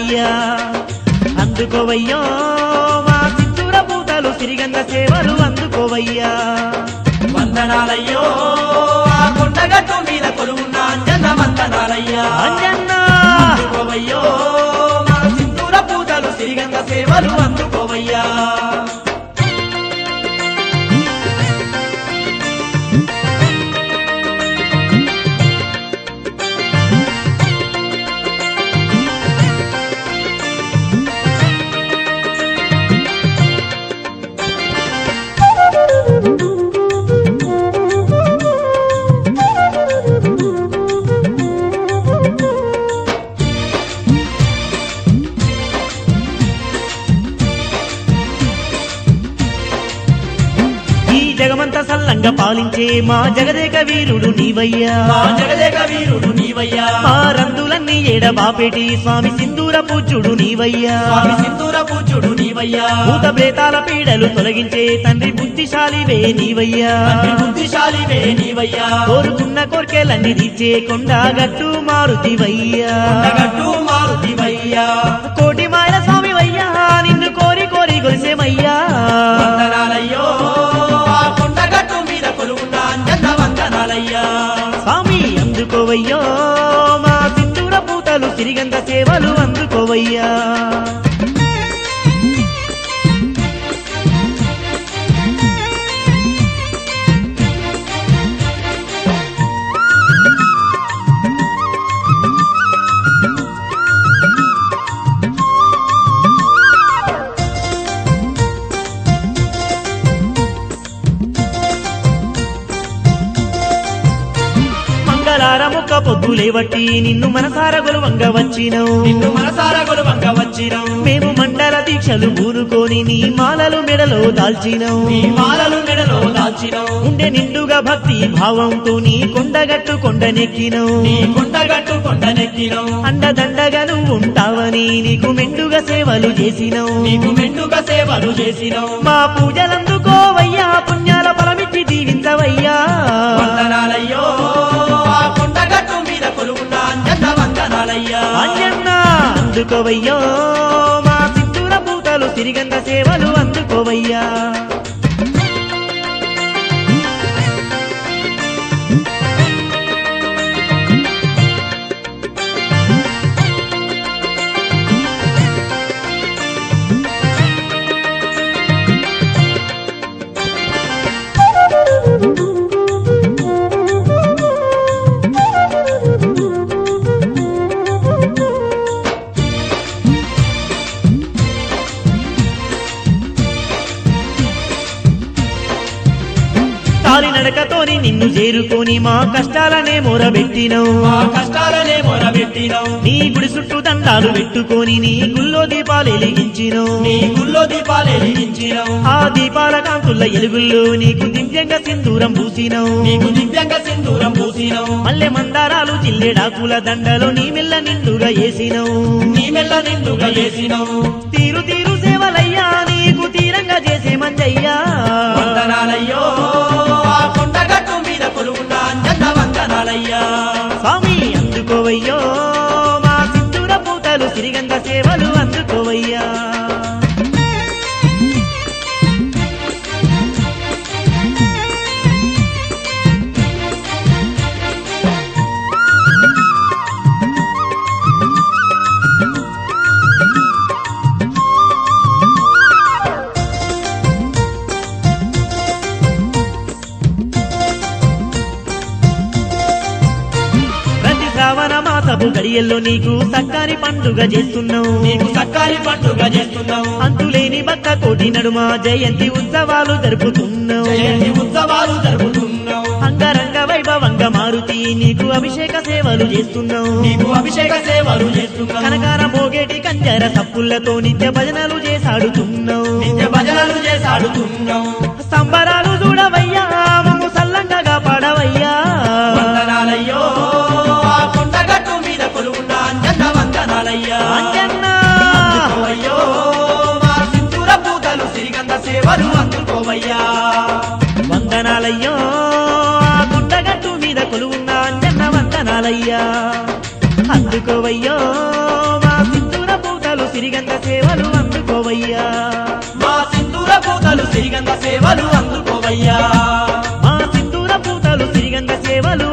వందనాలయ్యా అందుకోవయ్యో మా సిద్ధూర పూతలు సిరిగంగ సేవలు అందుకోవయ్యా వందనాలయ్యో ఆ కొండగట్టు మీద కొలువున్న అంజన్న వందనాలయ్యా అంజన్నా అందుకోవయ్యో మా సింధూర పూజలు సిరిగంగ సేవలు అందుకోవయ్యా ఈ జగమంత సల్లంగా పాలించే మా జగదేక వీరుడు నీవయ్యా మా జగదేక వీరుడు నీవయ్యా ఆ రందులన్నీ ఏడబాపేటి స్వామి సింధూర పూజ్యుడు నీవయ్యా స్వామి సింధూర పూజ్యుడు నీవయ్యా భూత ప్రేతాల పీడలు తొలగించే తండ్రి బుద్ధిశాలివే నీవయ్యా తండ్రి బుద్ధిశాలివే నీవయ్యా కోరుకున్న కోర్కెలన్నీ తీర్చే కొండ గట్టు మారుతివయ్యా కొండగట్టు మారుతివయ్యా కోటి మాయల స్వామి వయ్యా నిన్ను కోరి కోరి గొలిసేమయ్యా వందనాలయ్యో ఆ కొండగట్టు మీద కొలువున్న అంజన్న వందనాలయ్యా స్వామి అందుకోవయ్యో మా సింధూర పూతలు సిరిగంగ సేవలు అందుకోవయ్యా మంగళారముక్క పొద్దులేవట్టి నిన్ను మనసార గొలువంగ వచ్చినవు నిన్ను మనసారా కొలువంగ వచ్చినం మేము మండల దీక్షలు ఊరుకొని నీ మాలలు మెడలో దాల్చినవు నీ మాలలు మెడలో దాల్చినం ఉండే నిండుగా భక్తి భావంతో నీ కొండగట్టు కొండనెక్కినవు నీ కొండగట్టు కొండనెక్కినం అండదండగా నువ్వు ఉంటావని నీకు మెండుగా సేవలు చేసినవు నీకు మెండుగా సేవలు చేసినం మా పూజలందుకోవయ్యా పుణ్యాల ఫలమిచ్చి దీవించవయ్యా వందనాలయ్యో ఆ కొండగట్టు మీద కొలువున్న అంజన్న వందనాలయ్యా అంజన్న అందుకోవయ్యో మా సిద్ధూర పూతలు తిరిగంద సేవలు అందుకోవయ్యా కాలి నడకతోని నిన్ను చేరుకొని మా కష్టాలనే మొరబెట్టినవు మా కష్టాలనే మొరబెట్టినం నీ గుడి చుట్టూ దండాలు పెట్టుకొని నీ గుల్లో దీపాలు వెలిగించినవు నీ గుళ్ళో దీపాలు వెలిగించినం ఆ దీపాల కాంతుల ఎలుగుల్లో నీకు దివ్యంగా సింధూరం పూసినవు నీకు దివ్యంగ సింధూరం పూసినం మల్లె మందారాలు జిల్లెడాకుల దండలో నీ మెల్ల నిండుగా వేసినవు నీ మెల్ల నిండుగా చేసినం తీరు తీరు సేవలయ్యా నీకు తీరంగా చేసే మంజయ్యా వందనాలయ్యో ఆ కొండగట్టు మీద కొలువున్న అంజన్న వందనాలయ్యా స్వామి అందుకోవయ్యో మా సింధూర పూతలు సిరిగంగ సేవలు అందుకోవయ్యా ప్రతి శ్రావణ మాసపు గడియల్లో నీకు సక్కాని పండుగ చేస్తున్నావు నీకు సక్కాలి పండుగ చేస్తున్నాం అంతులేని భక్త కోటి నడుమ జయంతి ఉత్సవాలు జరుపుతున్నావు జయంతి ఉత్సవాలు జరుపుతున్నాం అంగరంగ వైభవంగా మారుతి నీకు అభిషేక సేవలు చేస్తున్నావు నీకు అభిషేక సేవలు చేస్తున్నాం కనకార మోగేటి కంజర సప్పులతో నిత్య భజనలు చేసాడుతున్నావు నిత్య భజనలు చేసాడుతున్నాం సంబరాలు చూడవయ్యా మమ్ము సల్లంగా పడవయ్యా వందనాలయ్యో ఆ కొండగట్టు మీద కొలువున్న అంజన్న వందనాలయ్యా అంజన్న అందుకోవయ్యో మా సింధూర పూతలు సిరిగంధ సేవలు అందుకోవయ్యా వందనాలయ్యో ఆ గుండగట్టు మీద కొలువున్న అంజన్న వందనాలయ్యా అందుకోవయ్యో మా సింధూర పూత సిరిగంధ సేవలు అందుకోవయ్యా మా సింధూర పూతలు సిరిగంధ సేవలు అందుకోవయ్యా మా సింధూర పూతలు సిరిగంధ సేవలు